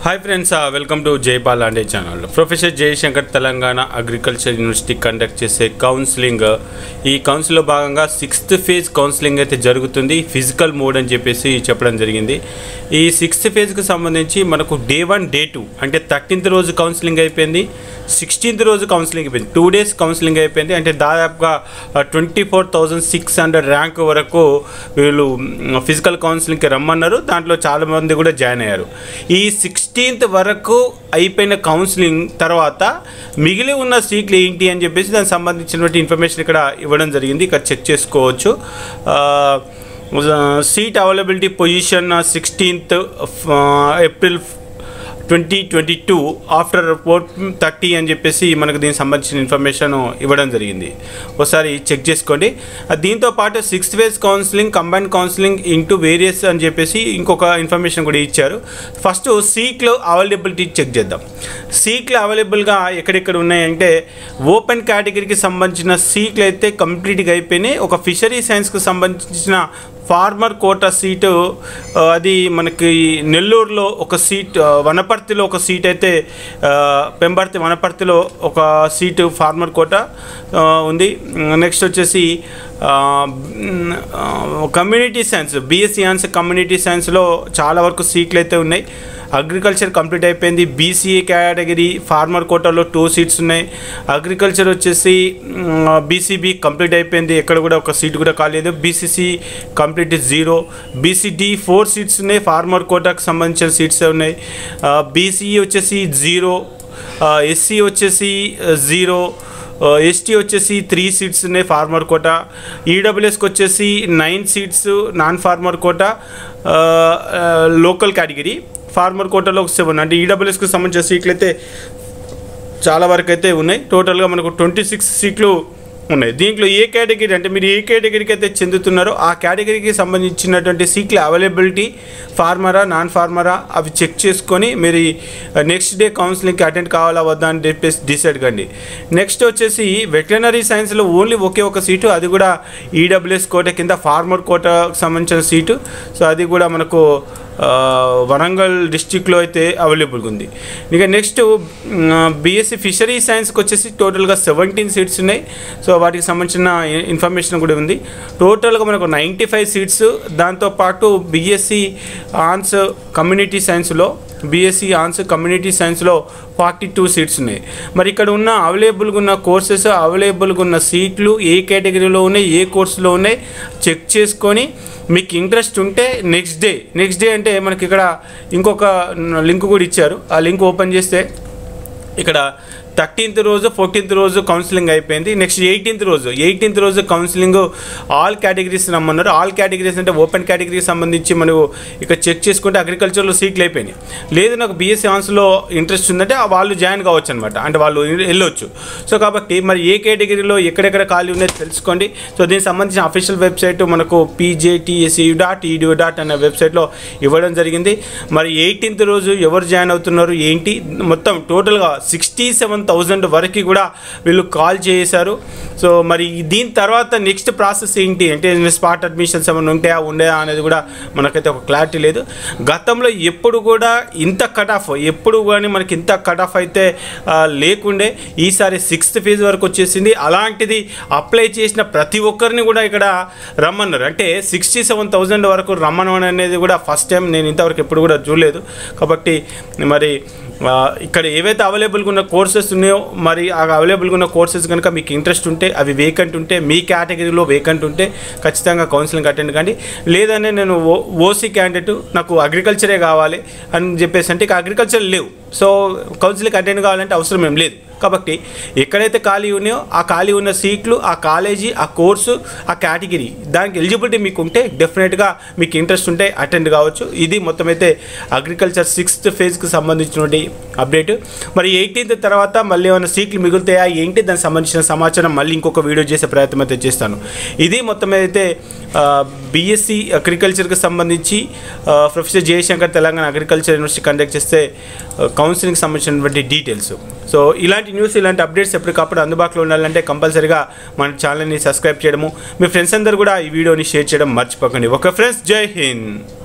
hi friends welcome to Jaipal Ande channel professor Jayashankar Telangana agriculture university conduct చేసే counselling ఈ కౌన్సిల్లో భాగంగా సిక్స్త్ ఫేజ్ కౌన్సిలింగ్ అయితే జరుగుతుంది ఫిజికల్ మోడ్ అని చెప్పేసి చెప్పడం జరిగింది ఈ సిక్స్త్ ఫేజ్కి సంబంధించి మనకు డే వన్ డే టూ అంటే థర్టీన్త్ రోజు కౌన్సిలింగ్ అయిపోయింది సిక్స్టీన్త్ రోజు కౌన్సిలింగ్ అయిపోయింది టూ డేస్ కౌన్సిలింగ్ అయిపోయింది అంటే దాదాపుగా twenty four thousand six hundred rank వరకు వీళ్ళు ఫిజికల్ కౌన్సిలింగ్కి రమ్మన్నారు దాంట్లో చాలా మంది కూడా జాయిన్ అయ్యారు ఈ సిక్స్టీన్త్ వరకు అయిపోయిన కౌన్సిలింగ్ తర్వాత మిగిలి ఉన్న సీట్లు ఏంటి అని చెప్పేసి దానికి సంబంధించినటువంటి ఇన్ఫర్మేషన్ ఇక్కడ ఇవ్వడం జరిగింది ఇక్కడ చెక్ చేసుకోవచ్చు seat availability position sixteenth April twenty twenty two after four thirty అని చెప్పేసి మనకు దీనికి సంబంధించిన ఇన్ఫర్మేషన్ ఇవ్వడం జరిగింది ఒకసారి చెక్ చేసుకోండి ఆ దీంతో పాటు sixth phase counselling combine counselling into various అని చెప్పేసి ఇంకొక ఇన్ఫర్మేషన్ కూడా ఇచ్చారు ఫస్ట్ సీట్లు అవైలబిలిటీ చెక్ చేద్దాం సీట్లు అవైలబుల్గా ఎక్కడెక్కడ ఉన్నాయంటే ఓపెన్ కేటగిరీకి సంబంధించిన సీట్లు అయితే కంప్లీట్గా అయిపోయినాయి ఒక ఫిషరీ సైన్స్కి సంబంధించిన ఫార్మర్ కోటా సీటు ఆ, అది మనకి నెల్లూరులో ఒక సీట్ ఆ, వనపర్తిలో ఒక సీట్ అయితే ఆ, పెంబర్తి వనపర్తిలో ఒక సీటు ఫార్మర్ కోటా ఆ, ఉంది నెక్స్ట్ వచ్చేసి community science BSc hons community సైన్స్లో చాలా వరకు సీట్లు అయితే ఉన్నాయి అగ్రికల్చర్ కంప్లీట్ అయిపోయింది బీసీఏ కేటగిరీ ఫార్మర్ కోటాలో టూ సీట్స్ ఉన్నాయి అగ్రికల్చర్ వచ్చేసి బీసీబీ కంప్లీట్ అయిపోయింది ఎక్కడ కూడా ఒక సీట్ కూడా కాలేదు BCC complete zero BCD four seats ఉన్నాయి ఫార్మర్ కోటాకు సంబంధించిన సీట్స్ ఉన్నాయి బీసీఈ వచ్చేసి జీరో ఎస్సీ వచ్చేసి జీరో ఎస్టీ వచ్చేసి త్రీ సీట్స్ ఉన్నాయి ఫార్మర్ కోట ఈడబ్ల్యూఎస్కి వచ్చేసి nine seats non farmer quota local category farmer కోటాలో ఒక సెవెన్ అంటే ఈడబ్ల్యూఎస్కి సంబంధించిన సీట్లు అయితే చాలా వరకు అయితే ఉన్నాయి టోటల్గా మనకు ట్వంటీ సిక్స్ సీట్లు ఉన్నాయి దీంట్లో ఏ కేటగిరీ అంటే మీరు ఏ కేటగిరీకి అయితే చెందుతున్నారో ఆ కేటగిరీకి సంబంధించినటువంటి సీట్ల అవైలబిలిటీ ఫార్మరా నాన్ ఫార్మరా అవి చెక్ చేసుకొని మీరు నెక్స్ట్ డే కౌన్సిలింగ్కి అటెండ్ కావాలా వద్దా అని చెప్పేసి డిసైడ్ కండి నెక్స్ట్ వచ్చేసి వెటర్నరీ సైన్స్లో ఓన్లీ ఒకే ఒక సీటు అది కూడా ఈడబ్ల్యూఎస్ కోట కింద ఫార్మర్ కోటకు సంబంధించిన సీటు సో అది కూడా మనకు ఆ, వరంగల్ డిస్టిక్లో అయితే అవైలబుల్గా ఉంది ఇక నెక్స్ట్ బీఎస్సీ ఫిషరీ సైన్స్కి వచ్చేసి టోటల్గా సెవెంటీన్ సీట్స్ ఉన్నాయి సో వాటికి సంబంధించిన ఇ- ఇన్ఫర్మేషన్ కూడా ఉంది టోటల్గా మనకు నైంటీ ఫైవ్ సీట్స్ దాంతోపాటు బీఎస్సీ ఆన్స్ కమ్యూనిటీ సైన్స్లో బీఎస్సీ ఆన్స్ కమ్యూనిటీ సైన్స్లో ఫార్టీ టూ సీట్స్ ఉన్నాయి మరి ఇక్కడ ఉన్న అవైలబుల్గా ఉన్న కోర్సెస్ అవైలబుల్గా ఉన్న సీట్లు ఏ కేటగిరీలో ఉన్నాయి ఏ కోర్సులో ఉన్నాయి చెక్ చేసుకొని మీకు ఇంట్రెస్ట్ ఉంటే నెక్స్ట్ డే నెక్స్ట్ డే అంటే మనకి ఇక్కడ ఇంకొక లింక్ కూడా ఇచ్చారు ఆ లింక్ ఓపెన్ చేస్తే ఇక్కడ థర్టీన్త్ రోజు ఫోర్టీన్త్ రోజు కౌన్సిలింగ్ అయిపోయింది నెక్స్ట్ ఎయిటీన్త్ రోజు ఎయిటీన్త్ రోజు కౌన్సిలింగ్ ఆల్ కేటగిరీస్ రమ్మన్నారు ఆల్ కేటగిరీస్ అంటే ఓపెన్ కేటగిరీకి సంబంధించి మనం ఇక్కడ చెక్ చేసుకుంటే అగ్రికల్చర్లో సీట్లు అయిపోయినాయి లేదు నాకు బీఎస్సీ ఆన్స్లో ఇంట్రెస్ట్ ఉందంటే ఆ వాళ్ళు జాయిన్ కావచ్చు అనమాట అంటే వాళ్ళు వెళ్ళొచ్చు సో కాబట్టి మరి ఏ కేటగిరీలో ఎక్కడెక్కడ ఖాళీ ఉన్నాయో తెలుసుకోండి సో దీనికి సంబంధించిన అఫీషియల్ వెబ్సైట్ మనకు పీజేటీఎస్ఈ డాట్ ఈడియో డాట్ అనే వెబ్సైట్లో ఇవ్వడం జరిగింది మరి ఎయిటీన్త్ రోజు ఎవరు జాయిన్ అవుతున్నారు ఏంటి మొత్తం టోటల్గా సిక్స్టీ సెవెన్ థౌజండ్ వరకు కూడా వీళ్ళు కాల్ చేశారు సో మరి దీని తర్వాత నెక్స్ట్ ప్రాసెస్ ఏంటి అంటే స్పాట్ అడ్మిషన్స్ ఏమైనా ఉంటాయా ఉండయా అనేది కూడా మనకైతే ఒక క్లారిటీ లేదు గతంలో ఎప్పుడు కూడా ఇంత కట్ ఆఫ్ ఎప్పుడు కానీ మనకి ఇంత కట్ ఆఫ్ అయితే ఆ, లేకుండే ఈసారి సిక్స్త్ ఫేజ్ వరకు వచ్చేసింది అలాంటిది అప్లై చేసిన ప్రతి ఒక్కరిని కూడా ఇక్కడ రమ్మన్నారు అంటే సిక్స్టీ సెవెన్ థౌజండ్ వరకు రమ్మనడం అనేది కూడా ఫస్ట్ టైం నేను ఇంతవరకు ఎప్పుడు కూడా చూడలేదు కాబట్టి మరి ఆ, ఇక్కడ ఏవైతే అవైలబుల్గా ఉన్న కోర్సెస్ ఉన్నాయో మరి ఆ అవైలబుల్గా ఉన్న కోర్సెస్ కనుక మీకు ఇంట్రెస్ట్ ఉంటే అవి వేకెంట్ ఉంటే మీ కేటగిరీలో వేకెంట్ ఉంటే ఖచ్చితంగా కౌన్సిలింగ్ అటెండ్ కండి లేదంటే నేను ఓ ఓసీ క్యాండిడేట్ నాకు అగ్రికల్చరే కావాలి అని చెప్పేసి అంటే ఇక అగ్రికల్చర్ లేవు సో కౌన్సిలింగ్ అటెండ్ కావాలంటే అవసరం ఏం లేదు కాబట్టి ఎక్కడైతే ఖాళీ ఉన్నాయో ఆ ఖాళీ ఉన్న సీట్లు ఆ కాలేజీ ఆ కోర్సు ఆ కేటగిరీ దానికి ఎలిజిబిలిటీ మీకు ఉంటే డెఫినెట్గా మీకు ఇంట్రెస్ట్ ఉంటే అటెండ్ కావచ్చు ఇది మొత్తం అయితే అగ్రికల్చర్ సిక్స్త్ ఫేజ్కి సంబంధించినటువంటి అప్డేట్ మరి ఎయిటీన్త్ తర్వాత మళ్ళీ ఏమైనా సీట్లు మిగులుతాయా ఏంటి దానికి సంబంధించిన సమాచారం మళ్ళీ ఇంకొక వీడియో చేసే ప్రయత్నం అయితే చేస్తాను ఇది మొత్తం అయితే బీఎస్సీ అగ్రికల్చర్కి సంబంధించి ఆ, professor Jayashankar Telangana agriculture university conduct చేస్తే కౌన్సిలింగ్ సంబంధించినటువంటి డీటెయిల్స్ సో ఇలాంటి న్యూస్ ఇలాంటి అప్డేట్స్ ఎప్పటికప్పుడు అందుబాటులో ఉండాలంటే కంపల్సరీగా మన ఛానల్ని సబ్స్క్రైబ్ చేయడము మీ ఫ్రెండ్స్ అందరూ కూడా ఈ వీడియోని షేర్ చేయడం మర్చిపోకండి ఒక ఫ్రెండ్స్ జై హింద్